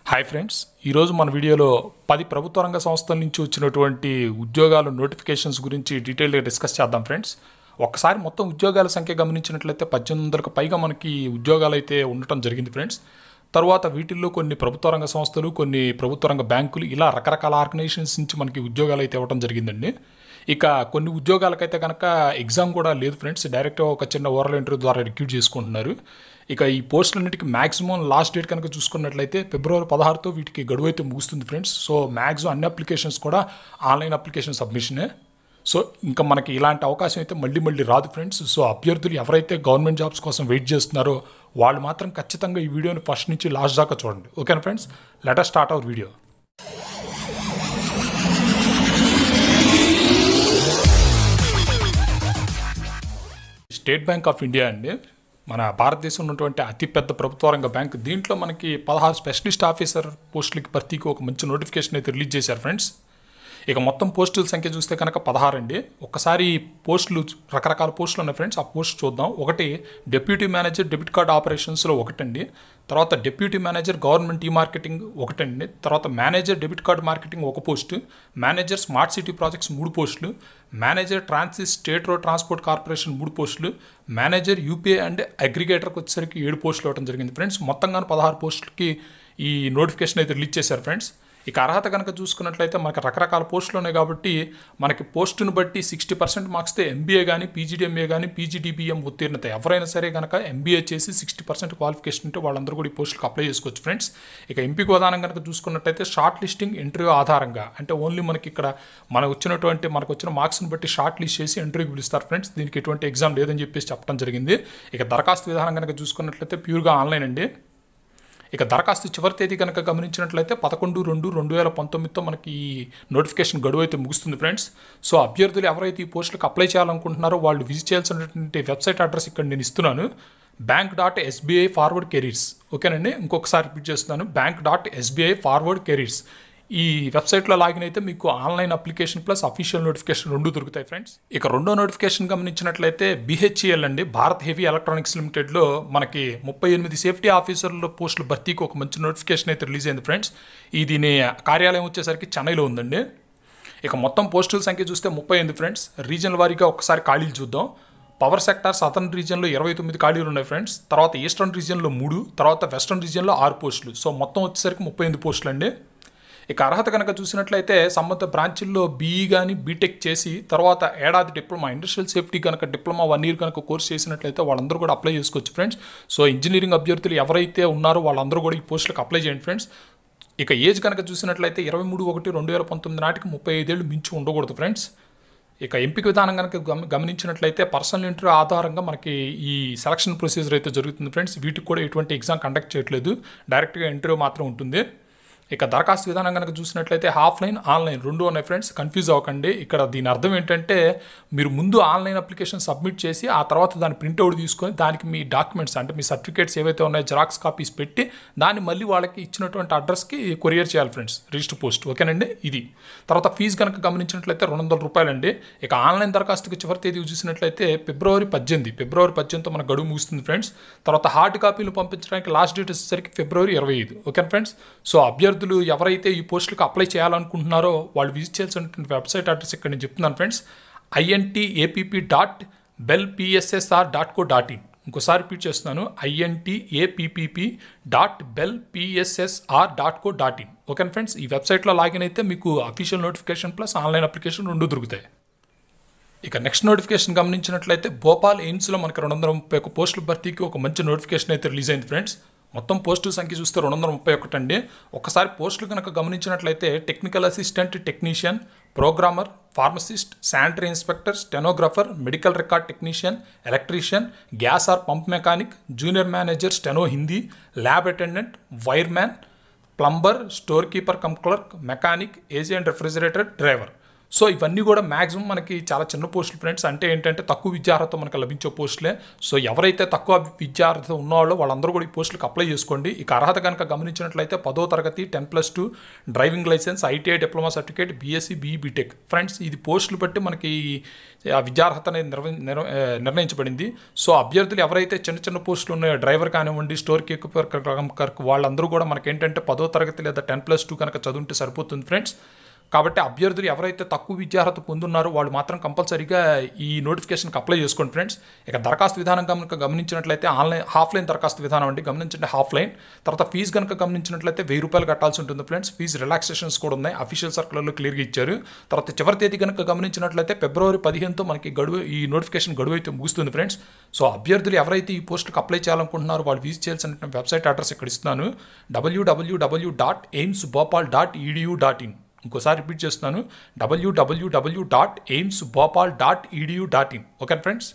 hi friends ఈరోజు మన వీడియోలో పది ప్రభుత్వ రంగ సంస్థల నుంచి వచ్చినటువంటి ఉద్యోగాల నోటిఫికేషన్స్ గురించి డీటెయిల్గా డిస్కస్ చేద్దాం ఫ్రెండ్స్ ఒక్కసారి మొత్తం ఉద్యోగాల సంఖ్య గమనించినట్లయితే పద్దెనిమిది వందలకు పైగా మనకి ఉద్యోగాలు అయితే ఉండటం జరిగింది ఫ్రెండ్స్ తర్వాత వీటిల్లో కొన్ని ప్రభుత్వ రంగ సంస్థలు కొన్ని ప్రభుత్వ రంగ బ్యాంకులు ఇలా రకరకాల ఆర్గనైజేషన్స్ నుంచి మనకి ఉద్యోగాలు అయితే ఇవ్వడం జరిగిందండి ఇక కొన్ని ఉద్యోగాలకైతే కనుక ఎగ్జామ్ కూడా లేదు ఫ్రెండ్స్ డైరెక్ట్గా ఒక చిన్న ఓరల్ ఇంటర్వ్యూ ద్వారా రిక్రూట్ చేసుకుంటున్నారు ఇక ఈ పోస్టులన్నిటికీ మాక్సిమం లాస్ట్ డేట్ కనుక చూసుకున్నట్లయితే ఫిబ్రవరి పదహారుతో వీటికి గడువు అయితే ముగుస్తుంది ఫ్రెండ్స్ సో మ్యాక్సిమం అన్ని అప్లికేషన్స్ కూడా ఆన్లైన్ అప్లికేషన్ సబ్మిషనే సో ఇంకా మనకి ఇలాంటి అవకాశం అయితే మళ్ళీ మళ్ళీ రాదు ఫ్రెండ్స్ సో అభ్యర్థులు ఎవరైతే గవర్నమెంట్ జాబ్స్ కోసం వెయిట్ చేస్తున్నారో వాళ్ళు మాత్రం ఖచ్చితంగా ఈ వీడియోని ఫస్ట్ నుంచి లాస్ట్ దాకా చూడండి ఓకేనా friends let's start our video state bank of India అండి మన భారతదేశంలో ఉన్నటువంటి అతిపెద్ద ప్రభుత్వ రంగ బ్యాంక్ దీంట్లో మనకి పదహారు స్పెషలిస్ట్ ఆఫీసర్ పోస్టులకి భర్తీకి ఒక మంచి నోటిఫికేషన్ అయితే రిలీజ్ చేశారు ఫ్రెండ్స్ ఇక మొత్తం పోస్టుల సంఖ్య చూస్తే కనుక పదహారు అండి ఒక్కసారి పోస్టులు రకరకాల పోస్టులు ఉన్నాయి ఫ్రెండ్స్ ఆ పోస్ట్ చూద్దాం ఒకటి డెప్యూటీ మేనేజర్ డెబిట్ కార్డ్ ఆపరేషన్స్లో ఒకటండి తర్వాత డెప్యూటీ మేనేజర్ గవర్నమెంట్ ఈ మార్కెటింగ్ ఒకటండి తర్వాత మేనేజర్ డెబిట్ కార్డ్ మార్కెటింగ్ ఒక post manager smart city projects మూడు పోస్టులు manager transit state road transport corporation మూడు పోస్టులు మేనేజర్ యూపీఐ అండ్ అగ్రిగేటర్కి వచ్చేసరికి ఏడు పోస్టులు ఇవ్వడం జరిగింది ఫ్రెండ్స్ మొత్తంగా పదహారు పోస్టులకి ఈ నోటిఫికేషన్ అయితే రిలీజ్ చేశారు ఫ్రెండ్స్ ఇక అర్హత కనుక చూసుకున్నట్లయితే మనకి రకరకాల పోస్టులు ఉన్నాయి కాబట్టి మనకి పోస్టును బట్టి సిక్స్టీ పర్సెంట్ మార్క్స్తే ఎంబీఏ కానీ పీజీడీఎంఏ కానీ పీజీడీబీఎం ఉత్తీర్ణత ఎవరైనా సరే కనుక ఎంబీఏ చేసి సిక్స్టీ పర్సెంట్ క్వాలిఫికేషన్ ఉంటే వాళ్ళందరూ కూడా ఈ పోస్టులకు అప్లై చేసుకోవచ్చు ఫ్రెండ్స్ ఇక ఎంపిక విధానం కనుక చూసుకున్నట్లయితే షార్ట్ లిస్టింగ్ ఇంటర్వ్యూ ఆధారంగా అంటే ఓన్లీ మనకి ఇక్కడ మనకు వచ్చినటువంటి మనకు వచ్చిన మార్క్స్ని బట్టి షార్ట్ లిస్ట్ చేసి ఇంటర్వ్యూకి పిలుస్తారు ఫ్రెండ్స్ దీనికి ఎటువంటి ఎగ్జామ్ లేదని చెప్పేసి చెప్పడం జరిగింది ఇక దరఖాస్తు విధానం కనుక చూసుకున్నట్లయితే ప్యూర్గా ఆన్లైన్ అండి ఇక దరఖాస్తు చివరి తేదీ కనుక గమనించినట్లయితే పదకొండు రెండు రెండు వేల పంతొమ్మిదితో మనకి ఈ నోటిఫికేషన్ గడువు అయితే ముగుస్తుంది ఫ్రెండ్స్ సో అభ్యర్థులు ఎవరైతే ఈ పోస్టులకు అప్లై చేయాలనుకుంటున్నారో వాళ్ళు విజిట్ చేయాల్సినటువంటి వెబ్సైట్ అడ్రస్ ఇక్కడ నేను ఇస్తున్నాను bank dot SBI forward careers ఓకేనండి ఇంకొకసారి రిపీట్ చేస్తున్నాను bank dot SBI forward careers ఈ వెబ్సైట్లో లాగిన్ అయితే మీకు online application plus official notification రెండు దొరుకుతాయి ఫ్రెండ్స్ ఇక రెండో నోటిఫికేషన్ గమనించినట్లయితే బిహెచ్ఈఎల్ అండి భారత్ హెవీ ఎలక్ట్రానిక్స్ లిమిటెడ్లో మనకి ముప్పై ఎనిమిది సేఫ్టీ ఆఫీసర్ల పోస్టుల భర్తీకి ఒక మంచి నోటిఫికేషన్ అయితే రిలీజ్ అయింది ఫ్రెండ్స్ ఈ దీని కార్యాలయం వచ్చేసరికి చెన్నైలో ఉందండి ఇక మొత్తం పోస్టుల సంఖ్య చూస్తే ముప్పై ఎనిమిది ఫ్రెండ్స్ రీజనల్ వారీగా ఒకసారి ఖాళీలు చూద్దాం పవర్ సెక్టార్ సదర్న్ రీజియన్లో ఇరవై తొమ్మిది ఖాళీలు ఉన్నాయి ఫ్రెండ్స్ తర్వాత ఈస్టర్న్ రీజియన్లో మూడు తర్వాత వెస్టర్న్ రీజియన్లో ఆరు పోస్టులు సో మొత్తం వచ్చేసరికి ముప్పై ఎనిమిది పోస్టులు అండి ఇక అర్హత కనుక చూసినట్లయితే సంబంధిత బ్రాంచుల్లో బీఈ కానీ బీటెక్ చేసి తర్వాత ఏడాది డిప్లొమా ఇండస్ట్రియల్ సేఫ్టీ కనుక డిప్లొమా వన్ ఇయర్ కనుక కోర్స్ చేసినట్లయితే వాళ్ళందరూ కూడా అప్లై చేసుకోవచ్చు ఫ్రెండ్స్ సో ఇంజనీరింగ్ అభ్యర్థులు ఎవరైతే ఉన్నారో వాళ్ళందరూ కూడా ఈ పోస్టులకు అప్లై చేయండి ఫ్రెండ్స్ ఇక ఏజ్ కనుక చూసినట్లయితే ఇరవై మూడు ఒకటి రెండు వేల పంతొమ్మిది నాటికి ముప్పై ఐదేళ్ళు మించి ఉండకూడదు ఫ్రెండ్స్ ఇక ఎంపిక విధానం కనుక గమ గమనించినట్లయితే పర్సనల్ ఇంటర్వ్యూ ఆధారంగా మనకి ఈ సెలక్షన్ ప్రొసీజర్ అయితే జరుగుతుంది ఫ్రెండ్స్ వీటికి కూడా ఎటువంటి ఎగ్జామ్ కండక్ట్ చేయట్లేదు డైరెక్ట్గా ఇంటర్వ్యూ మాత్రం ఉంటుంది ఇక దరఖాస్తు విధానం కనుక చూసినట్లయితే ఆఫ్లైన్ ఆన్లైన్ రెండు ఉన్నాయి ఫ్రెండ్స్ కన్ఫ్యూజ్ అవ్వకండి ఇక్కడ దీని అర్థం ఏంటంటే మీరు ముందు ఆన్లైన్ అప్లికేషన్ సబ్మిట్ చేసి ఆ తర్వాత దాని ప్రింట్అవుట్ తీసుకొని దానికి మీ డాక్యుమెంట్స్ అంటే మీ సర్టిఫికేట్స్ ఏవైతే ఉన్నాయో జిరాక్స్ కాపీస్ పెట్టి దాన్ని మళ్ళీ వాళ్ళకి ఇచ్చినటువంటి అడ్రస్కి కొరియర్ చేయాలి ఫ్రెండ్స్ రిజిస్టర్ పోస్ట్ ఓకేనండి ఇది తర్వాత ఫీజు కనుక గమనించినట్లయితే రెండు వందల రూపాయలండి ఇక ఆన్లైన్ దరఖాస్తుకి చివరి తేదీ చూసినట్లయితే ఫిబ్రవరి పద్దెనిమిది ఫిబ్రవరి పద్దెనిమిదితో మన గడువు ముగుస్తుంది ఫ్రెండ్స్ తర్వాత హార్డ్ కాపీలు పంపించడానికి లాస్ట్ డేట్ వచ్చేసరికి ఫిబ్రవరి ఇరవై ఐదు ఓకే ఫ్రెండ్స్ సో అభ్యర్థులు ఎవరైతే ఈ పోస్టులకు అప్లై చేయాలనుకుంటున్నారో వాళ్ళు విజిట్ చేయాల్సినటువంటి వెబ్సైట్ అడ్రస్ ఇక్కడ నేను చెప్తున్నాను friends INT APP dot BEL PSSR dot co dot in ఇంకోసారి రిపీట్ చేస్తున్నాను INT APPP dot BEL PSSR dot co dot in okay friends ఈ వెబ్సైట్లో లాగిన్ అయితే మీకు official notification plus online application రెండు దొరుకుతాయి ఇక నెక్స్ట్ నోటిఫికేషన్ గమనించినట్లయితే భోపాల్ ఎయిమ్స్లో మనకి రెండు వందల ముప్పై ఒక పోస్టుల భర్తీకి ఒక మంచి నోటిఫికేషన్ అయితే రిలీజ్ అయింది ఫ్రెండ్స్ మొత్తం పోస్టుల సంఖ్య చూస్తే రెండు వందల ముప్పై ఒకటి అండి ఒకసారి పోస్టులు కనుక గమనించినట్లయితే technical assistant technician programmer pharmacist sanitary inspector stenographer medical record technician electrician gas or pump mechanic junior manager steno Hindi lab attendant wireman plumber store keeper cum clerk mechanic AC and refrigerator driver so ఇవన్నీ కూడా maximum మనకి చాలా చిన్న పోస్టులు friends అంటే ఏంటంటే తక్కువ విద్యార్హత మనకు లభించే పోస్టులే సో ఎవరైతే తక్కువ విద్యార్హత ఉన్నవాళ్ళో వాళ్ళందరూ కూడా ఈ పోస్టులకు అప్లై చేసుకోండి ఇక అర్హత కనుక గమనించినట్లయితే పదో తరగతి ten plus two driving licence ITI diploma certificate BSc BE BTech friends ఇది పోస్టులు బట్టి మనకి ఆ విద్యార్హత అనేది నిర్వ నిర్వ- ఆ, నిర్ణయించబడింది సో అభ్యర్థులు ఎవరైతే చిన్న చిన్న పోస్టులు ఉన్నాయో డ్రైవర్ కానివ్వండి స్టోర్ కీపర్ కర్క్ వాళ్ళందరూ కూడా మనకి ఏంటంటే పదో తరగతి లేదా టెన్ ప్లస్ టూ కనుక చదువుంటే సరిపోతుంది ఫ్రెండ్స్ కాబట్టి అభ్యర్థులు ఎవరైతే తక్కువ విద్యార్హత పొందున్నారో వాళ్ళు మాత్రం కంపల్సరీగా ఈ నోటిఫికేషన్కి అప్లై చేసుకోండి ఫ్రెండ్స్ ఇక దరఖాస్తు విధానం కనుక గమనించినట్లయితే ఆన్లైన్ హాఫ్లైన్ దరఖాస్తు విధానం అండి గమనించండి హాఫ్లైన్ తర్వాత ఫీజు కనుక గమనించినట్లయితే వెయ్యి రూపాయలు కట్టాల్సి ఉంటుంది ఫ్రెండ్స్ ఫీజు రిలాక్సేషన్స్ కూడా ఉన్నాయి అఫీషియల్ సర్కులర్లో క్లియర్గా ఇచ్చారు తర్వాత చివరి తేదీ కనుక గమనించినట్లయితే ఫిబ్రవరి పదిహేనుతో మనకి గడువు ఈ నోటిఫికేషన్ గడువు అయితే ముగుస్తుంది ఫ్రెండ్స్ సో అభ్యర్థులు ఎవరైతే ఈ పోస్టులకు అప్లై చేయాలనుకుంటున్నారో వాళ్ళు విజిట్ చేయాల్సిన వెబ్సైట్ అడ్రస్ ఇక్కడ ఇస్తున్నాను WWW dot AIIMS Bhopal dot EDU dot in ఇంకోసారి రిపీట్ చేస్తున్నాను WWW dot AIIMS Bhopal dot EDU dot in okay friends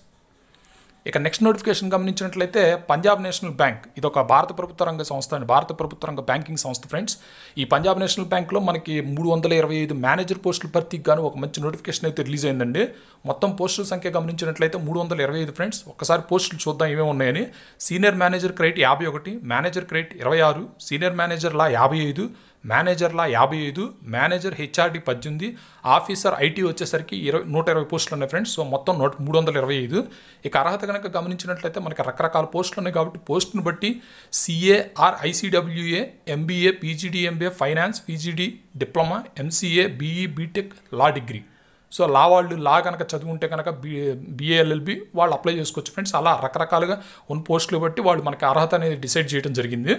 ఇక నెక్స్ట్ నోటిఫికేషన్ గమనించినట్లయితే పంజాబ్ నేషనల్ బ్యాంక్ ఇది ఒక భారత ప్రభుత్వ రంగ సంస్థ అండి భారత ప్రభుత్వ రంగ బ్యాంకింగ్ సంస్థ ఫ్రెండ్స్ ఈ పంజాబ్ నేషనల్ బ్యాంక్లో మనకి మూడు వందల ఇరవై ఐదు మేనేజర్ పోస్టుల భర్తీకి గాను ఒక మంచి నోటిఫికేషన్ అయితే రిలీజ్ అయిందండి మొత్తం పోస్టుల సంఖ్య గమనించినట్లయితే మూడు వందల ఇరవై ఐదు ఫ్రెండ్స్ ఒక్కసారి పోస్టులు చూద్దాం ఏమేమి ఉన్నాయని సీనియర్ మేనేజర్ క్రెడిట్ యాభై ఒకటి మేనేజర్ క్రెడిట్ ఇరవై ఆరు సీనియర్ మేనేజర్లా యాభై ఐదు మేనేజర్లా యాభై ఐదు మేనేజర్ హెచ్ఆర్డి పద్దెనిమిది ఆఫీసర్ ఐటీ వచ్చేసరికి ఇరవై నూట ఇరవై పోస్టులు ఉన్నాయి ఫ్రెండ్స్ సో మొత్తం నూట మూడు వందల ఇరవై ఐదు ఇక అర్హత కనుక గమనించినట్లయితే మనకి రకరకాల పోస్టులు ఉన్నాయి కాబట్టి పోస్టును బట్టి CA or ICWA MBA PGD MBA finance PGD diploma MCA BE BTech law degree so law వాళ్ళు లా కనుక చదువుంటే కనుక బి బిఏఎల్ఎల్బి వాళ్ళు అప్లై చేసుకోవచ్చు ఫ్రెండ్స్ అలా రకరకాలుగా ఉన్న పోస్టులు బట్టి వాళ్ళు మనకి అర్హత అనేది డిసైడ్ చేయడం జరిగింది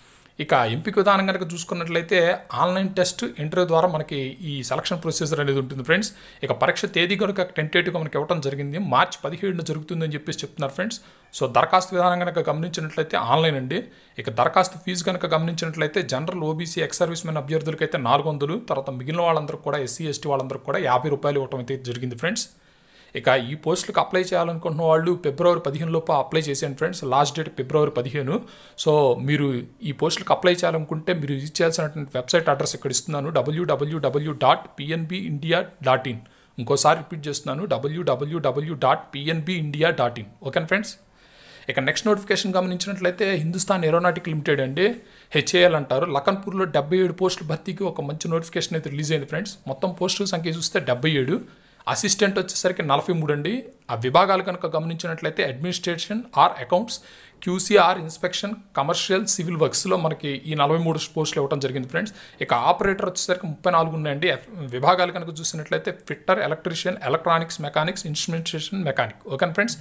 ఇక ఎంపిక విధానం కనుక చూసుకున్నట్లయితే ఆన్లైన్ టెస్ట్ ఇంటర్వ్యూ ద్వారా మనకి ఈ సెలక్షన్ ప్రొసీజర్ అనేది ఉంటుంది ఫ్రెండ్స్ ఇక పరీక్ష తేదీ కనుక టెంటేటివ్గా మనకి ఇవ్వడం జరిగింది మార్చి పదిహేడున జరుగుతుందని చెప్పేసి చెప్తున్నారు ఫ్రెండ్స్ సో దరఖాస్తు విధానం కనుక గమనించినట్లయితే ఆన్లైన్ అండి ఇక దరఖాస్తు ఫీజు కనుక గమనించినట్లయితే general OBC ex servicemen అభ్యర్థులకైతే నాలుగు వందలు తర్వాత మిగిలిన వాళ్ళందరూ కూడా ఎస్సీ ఎస్టీ వాళ్ళందరూ కూడా యాభై రూపాయలు ఇవ్వడం అయితే జరిగింది ఫ్రెండ్స్ ఇక ఈ పోస్టులకు అప్లై చేయాలనుకుంటున్న వాళ్ళు ఫిబ్రవరి పదిహేను లోపు అప్లై చేసేయండి ఫ్రెండ్స్ లాస్ట్ డేట్ ఫిబ్రవరి పదిహేను సో మీరు ఈ పోస్టులకు అప్లై చేయాలనుకుంటే మీరు విజిట్ చేయాల్సినటువంటి వెబ్సైట్ అడ్రస్ ఇక్కడ ఇస్తున్నాను WWW dot PNB India dot in ఇంకోసారి రిపీట్ చేస్తున్నాను WWW dot PNB India dot in okay friends ఇక నెక్స్ట్ నోటిఫికేషన్ గమనించినట్లయితే హిందుస్థాన్ ఏరోనాటిక్ లిమిటెడ్ అండి హెచ్ఏఎల్ అంటారు లఖన్పూర్లో డెబ్బై ఏడు పోస్టుల భర్తీకి ఒక మంచి నోటిఫికేషన్ అయితే రిలీజ్ అయింది ఫ్రెండ్స్ మొత్తం పోస్టుల సంఖ్య చూస్తే డెబ్బై ఏడు అసిస్టెంట్ వచ్చేసరికి నలభై మూడు అండి ఆ విభాగాలు కనుక గమనించినట్లయితే administration or accounts QCR inspection commercial civil వర్క్స్లో మనకి ఈ నలభై మూడు పోస్టులు ఇవ్వడం జరిగింది ఫ్రెండ్స్ ఇక ఆపరేటర్ వచ్చేసరికి ముప్పై నాలుగు ఉన్నాయండి ఎఫ్- విభాగాలు కనుక చూసినట్లయితే fitter electrician electronics mechanics instrumentation mechanic okay friends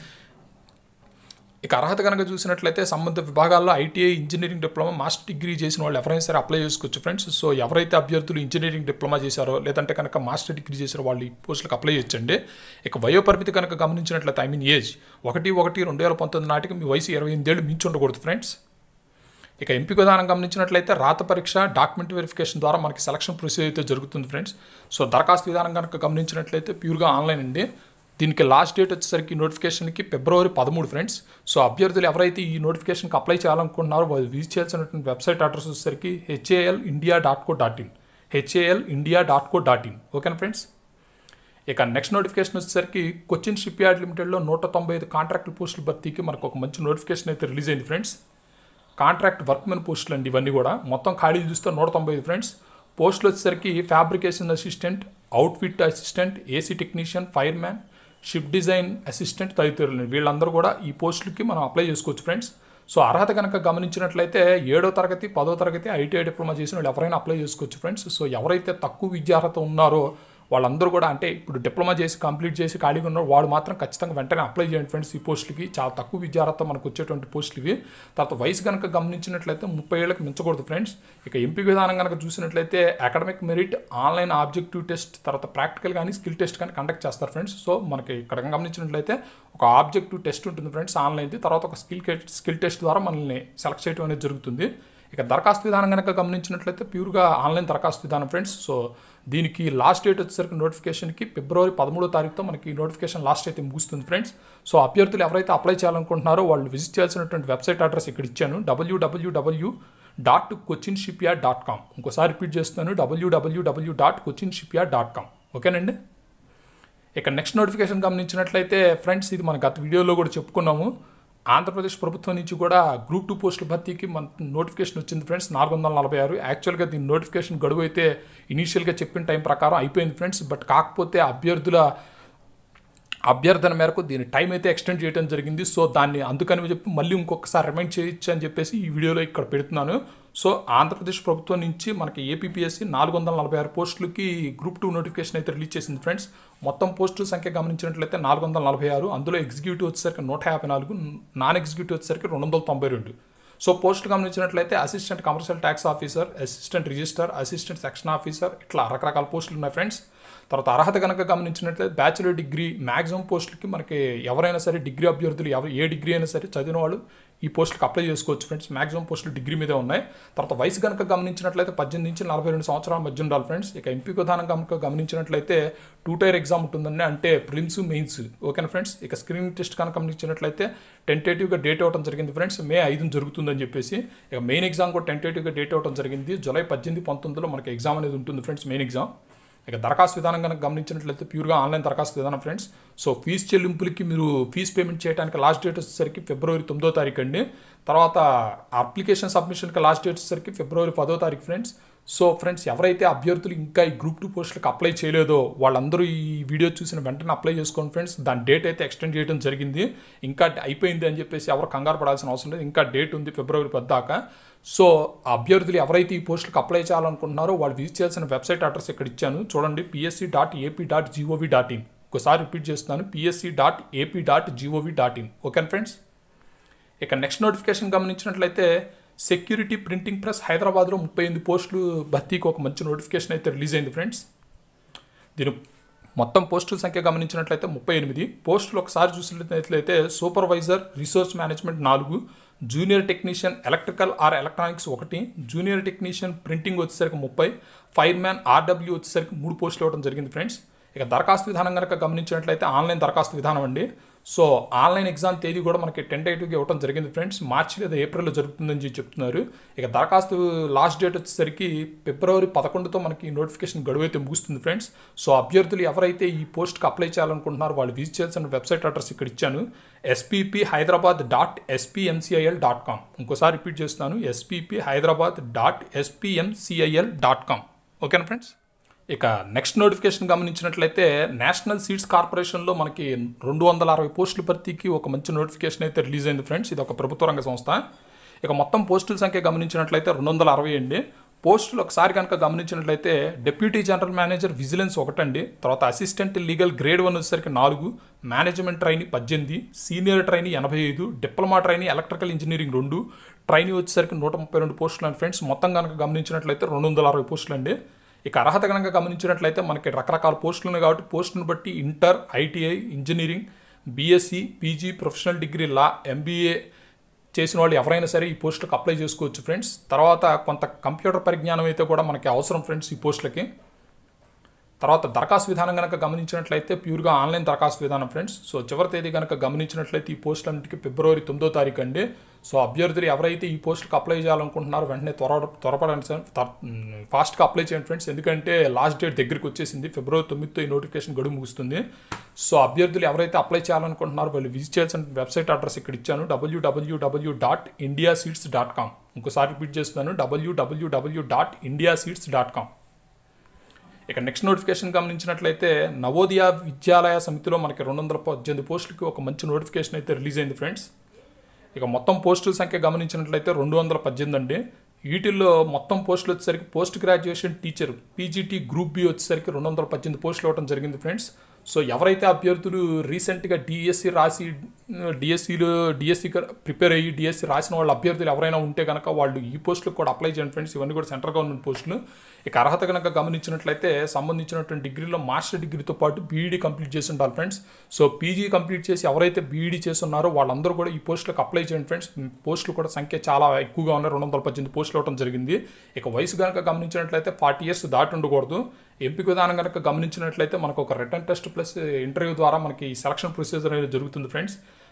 ఇక అర్హత కనుక చూసినట్లయితే సంబంధిత విభాగాల్లో ITI engineering diploma master degree చేసిన వాళ్ళు ఎవరైనా సరే అప్లై చేసుకోవచ్చు ఫ్రెండ్స్ సో ఎవరైతే అభ్యర్థులు ఇంజనీరింగ్ డిప్లొమా చేశారో లేదంటే కనుక మాస్టర్ డిగ్రీ చేశారో వాళ్ళు ఈ పోస్టులకు అప్లై చేయొచ్చండి ఇక వయోపరిమితి కనుక గమనించినట్లయితే ఐ మీన్ ఏజ్ ఒకటి ఒకటి రెండు వేల పంతొమ్మిది నాటికి మీ వయసు ఇరవై ఎనిమిదేళ్ళు మించి ఉండకూడదు ఫ్రెండ్స్ ఇక ఎంపిక విధానం గమనించినట్లయితే రాత పరీక్ష డాక్యుమెంట్ వెరిఫికేషన్ ద్వారా మనకి సెలక్షన్ ప్రొసీజర్ అయితే జరుగుతుంది ఫ్రెండ్స్ సో దరఖాస్తు విధానం కనుక గమనించినట్లయితే ప్యూర్గా ఆన్లైన్ అండి దీనికి లాస్ట్ డేట్ వచ్చేసరికి నోటిఫికేషన్కి ఫిబ్రవరి పదమూడు ఫ్రెండ్స్ సో అభ్యర్థులు ఎవరైతే ఈ నోటిఫికేషన్కి అప్లై చేయాలనుకుంటున్నారో వాళ్ళు విజిట్ చేయాల్సినటువంటి వెబ్సైట్ అడ్రస్ వచ్చేసరికి HAL India dot co dot in HAL India dot co dot in ఓకేనా ఫ్రెండ్స్ ఇక నెక్స్ట్ నోటిఫికేషన్ వచ్చేసరికి కొచ్చిన్ షిప్ యార్డ్ లిమిటెడ్లో నూట తొంభై ఐదు కాంట్రాక్ట్ పోస్టుల భర్తీకి మనకు ఒక మంచి నోటిఫికేషన్ అయితే రిలీజ్ అయింది ఫ్రెండ్స్ కాంట్రాక్ట్ వర్క్మెన్ పోస్టులు అండి ఇవన్నీ కూడా మొత్తం ఖాళీలు చూస్తే నూట తొంభై ఐదు ఫ్రెండ్స్ పోస్టులు వచ్చేసరికి fabrication assistant outfit assistant AC technician fireman ship design assistant తదితరులు వీళ్ళందరూ కూడా ఈ పోస్టులకి మనం అప్లై చేసుకోవచ్చు ఫ్రెండ్స్ సో అర్హత కనుక గమనించినట్లయితే ఏడో తరగతి పదో తరగతి ఐటీఐ డిప్లొమా చేసిన వాళ్ళు ఎవరైనా అప్లై చేసుకోవచ్చు ఫ్రెండ్స్ సో ఎవరైతే తక్కువ విద్యార్హత ఉన్నారో వాళ్ళందరూ కూడా అంటే ఇప్పుడు డిప్లొమా చేసి కంప్లీట్ చేసి ఖాళీగా ఉన్నారు వాడు మాత్రం ఖచ్చితంగా వెంటనే అప్లై చేయండి ఫ్రెండ్స్ ఈ పోస్టులకి చాలా తక్కువ విద్యార్హత మనకు వచ్చేటువంటి పోస్టులు ఇవి తర్వాత వయసు కనుక గమనించినట్లయితే ముప్పై ఏళ్ళకి మించకూడదు ఫ్రెండ్స్ ఇక ఎంపిక విధానం కనుక చూసినట్లయితే academic merit online objective test తర్వాత ప్రాక్టికల్ కానీ స్కిల్ టెస్ట్ కానీ కండక్ట్ చేస్తారు ఫ్రెండ్స్ సో మనకి ఇక్కడ గమనించినట్లయితే ఒక ఆబ్జెక్టివ్ టెస్ట్ ఉంటుంది ఫ్రెండ్స్ ఆన్లైన్ది తర్వాత ఒక స్కిల్ స్కిల్ టెస్ట్ ద్వారా మనల్ని సెలెక్ట్ చేయడం అనేది జరుగుతుంది ఇక దరఖాస్తు విధానం కనుక గమనించినట్లయితే ప్యూర్గా ఆన్లైన్ దరఖాస్తు విధానం ఫ్రెండ్స్ సో దీనికి లాస్ట్ డేట్ వచ్చేసరికి నోటిఫికేషన్కి ఫిబ్రవరి పదమూడో తారీఖుతో మనకి నోటిఫికేషన్ లాస్ట్ అయితే ముగుస్తుంది ఫ్రెండ్స్ సో అభ్యర్థులు ఎవరైతే అప్లై చేయాలనుకుంటున్నారో వాళ్ళు విజిట్ చేయాల్సినటువంటి వెబ్సైట్ అడ్రస్ ఇక్కడ ఇచ్చాను WWW dot Cochin shipyard dot com ఇంకోసారి రిపీట్ చేస్తున్నాను WWW dot Cochin shipyard dot com ఓకేనండి ఇక నెక్స్ట్ నోటిఫికేషన్ గమనించినట్లయితే ఫ్రెండ్స్ ఇది మన గత వీడియోలో కూడా చెప్పుకున్నాము ఆంధ్రప్రదేశ్ ప్రభుత్వం నుంచి కూడా గ్రూప్ టూ పోస్టుల భర్తీకి మన నోటిఫికేషన్ వచ్చింది ఫ్రెండ్స్ నాలుగు వందల నలభై ఆరు యాక్చువల్గా దీని నోటిఫికేషన్ గడువు అయితే ఇనీషియల్గా చెప్పిన టైం ప్రకారం అయిపోయింది ఫ్రెండ్స్ బట్ కాకపోతే అభ్యర్థుల అభ్యర్థన మేరకు దీని టైం అయితే ఎక్స్టెండ్ చేయడం జరిగింది సో దాన్ని అందుకని చెప్పి మళ్ళీ ఇంకొకసారి రిమైండ్ చేయొచ్చు అని చెప్పేసి ఈ వీడియోలో ఇక్కడ పెడుతున్నాను సో ఆంధ్రప్రదేశ్ ప్రభుత్వం నుంచి మనకి ఏపీపీఎస్సీ నాలుగు వందల నలభై ఆరు పోస్టులకి గ్రూప్ టూ నోటిఫికేషన్ అయితే రిలీజ్ చేసింది ఫ్రెండ్స్ మొత్తం పోస్టుల సంఖ్య గమనించినట్లయితే నాలుగు వందల నలభై ఆరు అందులో ఎగ్జిక్యూటివ్ వచ్చేసరికి నూట యాభై నాలుగు నాన్ ఎగ్జిక్యూటివ్ వచ్చేసరికి రెండు వందల తొంభై రెండు సో పోస్టులు గమనించినట్లయితే assistant commercial tax officer assistant register assistant section officer ఇట్లా రకరకాల పోస్టులు ఉన్నాయి ఫ్రెండ్స్ తర్వాత అర్హత కనుక గమనించినట్లయితే బ్యాచులర్ డిగ్రీ మ్యాక్సిమం పోస్టులకి మనకి ఎవరైనా సరే డిగ్రీ అభ్యర్థులు ఎవరు ఏ డిగ్రీ అయినా సరే చదివిన వాళ్ళు ఈ పోస్టులకు అప్లై చేసుకోవచ్చు ఫ్రెండ్స్ మ్యాక్సిమం పోస్టులు డిగ్రీ మీదే ఉన్నాయి తర్వాత వయసు కనుక గమనించినట్లయితే పద్దెనిమిది నుంచి నలభై రెండు సంవత్సరాల మధ్య ఉండాలి ఫ్రెండ్స్ ఇక ఎంపిక విధానం కనుక గమనించినట్లయితే టూ టైర్ ఎగ్జామ్ ఉంటుందండి అంటే ప్రిలిమ్స్ మెయిన్స్ ఓకేనా ఫ్రెండ్స్ ఇక స్క్రీనింగ్ టెస్ట్ కనుక గమనించినట్లయితే టెంటేటివ్గా డేట్ ఇవ్వడం జరిగింది ఫ్రెండ్స్ మే ఐదు జరుగుతుందని చెప్పేసి ఇక మెయిన్ ఎగ్జామ్ కూడా టెంటేటివ్గా డేట్ ఇవ్వడం జరిగింది జూలై పద్దెనిమిది పంతొమ్మిదిలో మనకి ఎగ్జామ్ అనేది ఉంటుంది ఫ్రెండ్స్ మెయిన్ ఎగ్జామ్ ఇక దరఖాస్తు విధానం కనుక గమనించినట్లయితే ప్యూర్గా ఆన్లైన్ దరఖాస్తు విధానం ఫ్రెండ్స్ సో ఫీజు చెల్లింపులకి మీరు ఫీజు పేమెంట్ చేయడానికి లాస్ట్ డేట్ వచ్చేసరికి ఫిబ్రవరి తొమ్మిదో తారీఖు అండి తర్వాత అప్లికేషన్ సబ్మిషన్కి లాస్ట్ డేట్ వచ్చేసరికి ఫిబ్రవరి పదో తారీఖు ఫ్రెండ్స్ సో ఫ్రెండ్స్ ఎవరైతే అభ్యర్థులు ఇంకా ఈ గ్రూప్ టూ పోస్టులకు అప్లై చేయలేదో వాళ్ళందరూ ఈ వీడియో చూసిన వెంటనే అప్లై చేసుకోండి ఫ్రెండ్స్ దాని డేట్ అయితే ఎక్స్టెండ్ చేయడం జరిగింది ఇంకా అయిపోయింది అని చెప్పేసి ఎవరు కంగారు పడాల్సిన అవసరం లేదు ఇంకా డేట్ ఉంది ఫిబ్రవరి పద్దాకా సో అభ్యర్థులు ఎవరైతే ఈ పోస్టులకు అప్లై చేయాలనుకుంటున్నారో వాళ్ళు విజిట్ చేయాల్సిన వెబ్సైట్ అడ్రస్ ఇక్కడ ఇచ్చాను చూడండి PSC dot AP dot GOV dot in ఒకసారి రిపీట్ చేస్తున్నాను PSC dot AP dot GOV dot in okay friends ఇక నెక్స్ట్ నోటిఫికేషన్ గమనించినట్లయితే సెక్యూరిటీ ప్రింటింగ్ ప్రెస్ హైదరాబాద్లో ముప్పై ఎనిమిది పోస్టులు భర్తీకి ఒక మంచి నోటిఫికేషన్ అయితే రిలీజ్ అయింది ఫ్రెండ్స్ దీని మొత్తం పోస్టుల సంఖ్య గమనించినట్లయితే ముప్పై ఎనిమిది పోస్టులు ఒకసారి చూసినట్లయితే సూపర్వైజర్ రిసోర్స్ మేనేజ్మెంట్ నాలుగు junior technician electrical or electronics ఒకటి జూనియర్ టెక్నీషియన్ ప్రింటింగ్ వచ్చేసరికి ముప్పై ఫైర్ మ్యాన్ ఆర్డబ్ల్యూ వచ్చేసరికి మూడు పోస్టులు ఇవ్వడం జరిగింది ఫ్రెండ్స్ ఇక దరఖాస్తు విధానం కనుక గమనించినట్లయితే ఆన్లైన్ దరఖాస్తు విధానం అండి సో ఆన్లైన్ ఎగ్జామ్ తేదీ కూడా మనకి టెంటేటివ్గా ఇవ్వడం జరిగింది ఫ్రెండ్స్ మార్చి లేదా ఏప్రిల్లో జరుగుతుందని చెప్పి చెప్తున్నారు ఇక దరఖాస్తు లాస్ట్ డేట్ వచ్చేసరికి ఫిబ్రవరి పదకొండుతో మనకి నోటిఫికేషన్ గడువు అయితే ముగుస్తుంది ఫ్రెండ్స్ సో అభ్యర్థులు ఎవరైతే ఈ పోస్ట్కి అప్లై చేయాలనుకుంటున్నారో వాళ్ళు విజిట్ చేయాల్సిన వెబ్సైట్ అడ్రస్ ఇక్కడ ఇచ్చాను SPP Hyderabad dot SPMCIL dot com ఇంకోసారి రిపీట్ చేస్తున్నాను SPP Hyderabad dot SPMCIL dot com ఓకేనా ఫ్రెండ్స్ ఇక నెక్స్ట్ నోటిఫికేషన్ గమనించినట్లయితే నేషనల్ సీడ్స్ కార్పొరేషన్లో మనకి రెండు వందల అరవై పోస్టుల భర్తీకి ఒక మంచి నోటిఫికేషన్ అయితే రిలీజ్ అయింది ఫ్రెండ్స్ ఇది ఒక ప్రభుత్వ రంగ సంస్థ ఇక మొత్తం పోస్టుల సంఖ్య గమనించినట్లయితే రెండు వందల అరవై అండి పోస్టులు ఒకసారి కనుక గమనించినట్లయితే డిప్యూటీ జనరల్ మేనేజర్ విజిలెన్స్ ఒకటండి తర్వాత అసిస్టెంట్ లీగల్ గ్రేడ్ వన్ వచ్చేసరికి నాలుగు మేనేజ్మెంట్ ట్రైనీ పద్దెనిమిది సీనియర్ ట్రైనీ ఎనభై ఐదు డిప్లొమా ట్రైనీ ఎలక్ట్రికల్ ఇంజనీరింగ్ రెండు ట్రైనీ వచ్చేసరికి నూట ముప్పై రెండు పోస్టులు అండి ఫ్రెండ్స్ మొత్తం కనుక గమనించినట్లయితే రెండు వందల అరవై పోస్టులు అండి ఇక అర్హత కనుక గమనించినట్లయితే మనకి రకరకాల పోస్టులు ఉన్నాయి కాబట్టి పోస్టులను బట్టి inter ITI engineering BSc PG professional degree law MBA చేసిన వాళ్ళు ఎవరైనా సరే ఈ పోస్టులకు అప్లై చేసుకోవచ్చు ఫ్రెండ్స్ తర్వాత కొంత కంప్యూటర్ పరిజ్ఞానం అయితే కూడా మనకి అవసరం ఫ్రెండ్స్ ఈ పోస్టులకి తర్వాత దరఖాస్తు విధానం కనుక గమనించినట్లయితే ప్యూర్గా ఆన్లైన్ దరఖాస్తు విధానం ఫ్రెండ్స్ సో చివరి తేదీ కనుక గమనించినట్లయితే ఈ పోస్టులన్నిటికీ ఫిబ్రవరి తొమ్మిదో తారీఖు అండి సో అభ్యర్థులు ఎవరైతే ఈ పోస్టులకు అప్లై చేయాలనుకుంటున్నారో వెంటనే త్వర త్వరపడండి సార్ ఫాస్ట్గా అప్లై చేయండి ఫ్రెండ్స్ ఎందుకంటే లాస్ట్ డేట్ దగ్గరికి వచ్చేసింది ఫిబ్రవరి తొమ్మిదితో ఈ నోటిఫికేషన్ గడువు ముగుస్తుంది సో అభ్యర్థులు ఎవరైతే అప్లై చేయాలనుకుంటున్నారో వాళ్ళు విజిట్ చేయాల్సిన వెబ్సైట్ అడ్రస్ ఇక్కడ ఇచ్చాను WWW dot India seeds dot com ఇంకోసారి రిపీట్ చేస్తున్నాను WWW dot India seeds dot com ఇక నెక్స్ట్ నోటిఫికేషన్ గమనించినట్లయితే నవోదయ విద్యాలయ సమితిలో మనకి రెండు వందల పద్దెనిమిది పోస్టులకి ఒక మంచి నోటిఫికేషన్ అయితే రిలీజ్ అయింది ఫ్రెండ్స్ ఇక మొత్తం పోస్టుల సంఖ్య గమనించినట్లయితే రెండు వందల పద్దెనిమిది అండి వీటిల్లో మొత్తం పోస్టులు వచ్చేసరికి post graduation teacher PGT group B వచ్చేసరికి రెండు వందల పద్దెనిమిది పోస్టులు ఇవ్వడం జరిగింది ఫ్రెండ్స్ సో ఎవరైతే అభ్యర్థులు రీసెంట్గా డిఎస్సి రాసి డిఎస్సిలో డిఎస్సి ప్రిపేర్ అయ్యి డిఎస్సి రాసిన వాళ్ళ అభ్యర్థులు ఎవరైనా ఉంటే కనుక వాళ్ళు ఈ పోస్టులకు కూడా అప్లై చేయండి ఫ్రెండ్స్ ఇవన్నీ కూడా సెంట్రల్ గవర్నమెంట్ పోస్టులు ఇక అర్హత కనుక గమనించినట్లయితే సంబంధించినటువంటి డిగ్రీలో మాస్టర్ డిగ్రీతో పాటు బీఈడీ కంప్లీట్ చేసి ఉండాలి ఫ్రెండ్స్ సో పీజీ కంప్లీట్ చేసి ఎవరైతే బీఈడీ చేసి ఉన్నారో వాళ్ళందరూ కూడా ఈ పోస్టులకు అప్లై చేయండి ఫ్రెండ్స్ పోస్టులు కూడా సంఖ్య చాలా ఎక్కువగా ఉన్నాయి రెండు వందల పద్దెనిమిది పోస్టులు ఇవ్వడం జరిగింది ఇక వయసు కనుక గమనించినట్లయితే ఫార్టీ ఇయర్స్ దాటి ఉండకూడదు ఎంపిక విధానం కనుక గమనించినట్లయితే మనకు ఒక రిటర్న్ టెస్ట్ ప్లస్ ఇంటర్వ్యూ ద్వారా మనకి సెలక్షన్ ప్రొసీజర్ అనేది జరుగుతుంది ఫ్రెండ్స్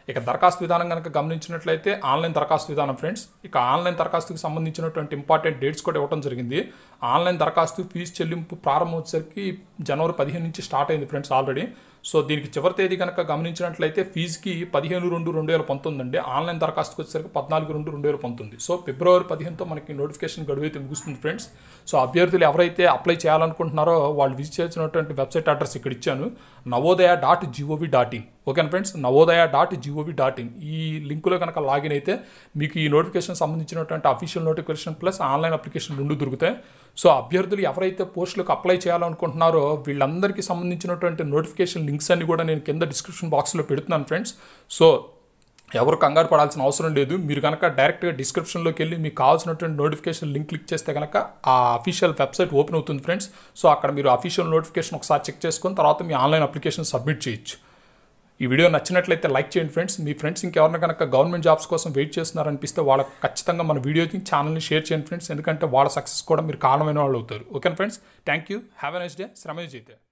ఇక దరఖాస్తు విధానం కనుక గమనించినట్లయితే ఆన్లైన్ దరఖాస్తు విధానం ఫ్రెండ్స్ ఇక ఆన్లైన్ దరఖాస్తుకి సంబంధించినటువంటి ఇంపార్టెంట్ డేట్స్ కూడా ఇవ్వడం జరిగింది ఆన్లైన్ దరఖాస్తు ఫీజు చెల్లింపు ప్రారంభం వచ్చేసరికి జనవరి పదిహేను నుంచి స్టార్ట్ అయింది ఫ్రెండ్స్ ఆల్రెడీ సో దీనికి చివరి తేదీ కనుక గమనించినట్లయితే ఫీజుకి పదిహేను రెండు రెండు వేల పంతొమ్మిది అండి ఆన్లైన్ దరఖాస్తుకి వచ్చేసరికి పద్నాలుగు రెండు రెండు వేల పంతొమ్మిది సో ఫిబ్రవరి పదిహేనుతో మనకి నోటిఫికేషన్ గడువు అయితే ముగుస్తుంది ఫ్రెండ్స్ సో అభ్యర్థులు ఎవరైతే అప్లై చేయాలనుకుంటున్నారో వాళ్ళు విజిట్ చేసినటువంటి వెబ్సైట్ అడ్రస్ ఇక్కడ ఇచ్చాను Navodaya dot GOV dot in ఓకేనా friends Navodaya dot GOV dot in ఈ లింకులో కనుక లాగిన్ అయితే మీకు ఈ నోటిఫికేషన్ సంబంధించినటువంటి official notification plus online application రెండు దొరుకుతాయి సో అభ్యర్థులు ఎవరైతే పోస్టులకు అప్లై చేయాలనుకుంటున్నారో వీళ్ళందరికీ సంబంధించినటువంటి నోటిఫికేషన్ లింక్స్ అన్ని కూడా నేను కింద డిస్క్రిప్షన్ బాక్స్లో పెడుతున్నాను ఫ్రెండ్స్ సో ఎవరు కంగారు పడాల్సిన అవసరం లేదు మీరు కనుక డైరెక్ట్గా డిస్క్రిప్షన్లోకి వెళ్ళి మీకు కావాల్సినటువంటి నోటిఫికేషన్ లింక్ క్లిక్ చేస్తే కనుక ఆ అఫీషియల్ వెబ్సైట్ ఓపెన్ అవుతుంది ఫ్రెండ్స్ సో అక్కడ మీరు అఫీషియల్ నోటిఫికేషన్ ఒకసారి చెక్ చేసుకొని తర్వాత మీ ఆన్లైన్ అప్లికేషన్ సబ్మిట్ చేయొచ్చు ఈ వీడియో నచ్చినట్లయితే లైక్ చేయండి ఫ్రెండ్స్ మీ ఫ్రెండ్స్ ఇంకెవరైనా కనుక గవర్నమెంట్ జాబ్స్ కోసం వెయిట్ చేస్తున్నారనిపిస్తే వాళ్ళకి ఖచ్చితంగా మన వీడియోని ఛానల్ని షేర్ చేయండి ఫ్రెండ్స్ ఎందుకంటే వాళ్ళ సక్సెస్ కూడా మీరు కారణమైన వాళ్ళు అవుతారు okay friends thank you have a nice day శ్రమేజ్ అయితే